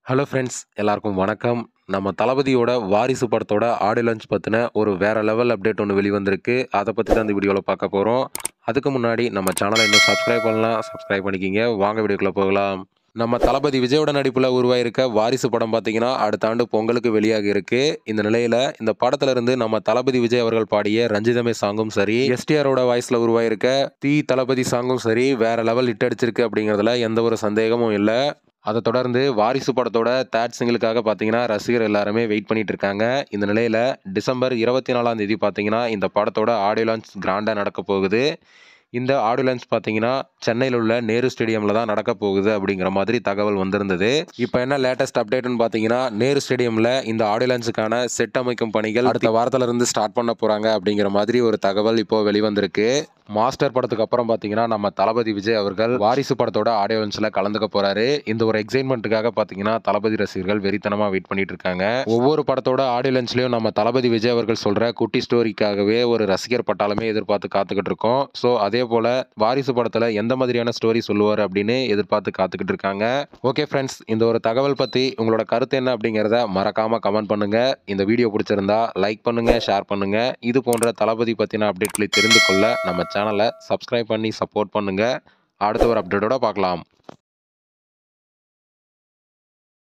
hello friends எல்லாருக்கும் வணக்கம் நம்ம தளபதியோட வாரிசு படத்தோட ஆடியோ லான்ச் பற்றின ஒரு வேறு லெவல் அப்டேட் ஒன்று வெளிவந்திருக்கு அதை பற்றி தான் இந்த வீடியோவில் பார்க்க போகிறோம் அதுக்கு முன்னாடி நம்ம சேனலை இன்னும் சப்ஸ்கிரைப் பண்ணலாம் சப்ஸ்கிரைப் பண்ணிக்கிங்க வாங்க வீடியோக்குள்ளே போகலாம் நம்ம தளபதி விஜயோட நடிப்பில் உருவாயிருக்க வாரிசு படம் பார்த்தீங்கன்னா அடுத்த ஆண்டு பொங்கலுக்கு வெளியாக இருக்கு இந்த நிலையில் இந்த படத்துல இருந்து நம்ம தளபதி விஜய் அவர்கள் பாடிய ரஞ்சிதமே சாங்கும் சரி எஸ்டிஆரோட வாய்ஸில் உருவாயிருக்க தி தளபதி சாங்கும் சரி வேற லெவல் ஹிட் அடிச்சிருக்கு அப்படிங்கிறதுல எந்த ஒரு சந்தேகமும் இல்லை அதை தொடர்ந்து வாரிசு படத்தோட தேர்ட் சிங்கிளுக்காக பார்த்தீங்கன்னா ரசிகர் எல்லாருமே வெயிட் பண்ணிட்டு இருக்காங்க இந்த நிலையில் டிசம்பர் இருபத்தி நாலாம் தேதி பார்த்தீங்கன்னா இந்த படத்தோட ஆடியோ லான்ச் கிராண்டாக நடக்க போகுது இந்த ஆடியோ லான்ச் பார்த்தீங்கன்னா சென்னையில் உள்ள நேரு ஸ்டேடியமில் தான் நடக்க போகுது அப்படிங்கிற மாதிரி தகவல் வந்திருந்தது இப்போ என்ன லேட்டஸ்ட் அப்டேட்னு பார்த்தீங்கன்னா நேரு ஸ்டேடியமில் இந்த ஆடியோ லான்ச்சுக்கான செட் அமைக்கும் பணிகள் அடுத்த வாரத்துல இருந்து ஸ்டார்ட் பண்ண போகிறாங்க அப்படிங்கிற மாதிரி ஒரு தகவல் இப்போ வெளிவந்திருக்கு மாஸ்டர் படத்துக்கு அப்புறம் பார்த்தீங்கன்னா நம்ம தளபதி விஜய் அவர்கள் வாரிசு படத்தோட ஆடியோ லான்ச்சில் கலந்துக்க போறாரு இந்த ஒரு எக்ஸைட்மெண்ட்டுக்காக பார்த்தீங்கன்னா தளபதி ரசிகர்கள் வெறித்தனமாக வெயிட் பண்ணிட்டு இருக்காங்க ஒவ்வொரு படத்தோட ஆடியோ லான்ச்லையும் நம்ம தளபதி விஜய் அவர்கள் சொல்ற குட்டி ஸ்டோரிக்காகவே ஒரு ரசிகர் பட்டாளமே எதிர்பார்த்து காத்துக்கிட்டு இருக்கோம் ஸோ அதே போல வாரிசு படத்தில் எந்த மாதிரியான ஸ்டோரி சொல்லுவார் அப்படின்னு எதிர்பார்த்து காத்துக்கிட்டு இருக்காங்க ஓகே ஃப்ரெண்ட்ஸ் இந்த ஒரு தகவல் பற்றி உங்களோட கருத்து என்ன அப்படிங்கிறத மறக்காம கமெண்ட் பண்ணுங்க இந்த வீடியோ பிடிச்சிருந்தா லைக் பண்ணுங்க ஷேர் பண்ணுங்க இது போன்ற தளபதி பற்றின அப்டேட்களை தெரிந்து கொள்ள நம்ம சேனலை சப்ஸ்கிரைப் பண்ணி சப்போர்ட் பண்ணுங்க அடுத்த ஒரு அப்டேட்டோட பார்க்கலாம்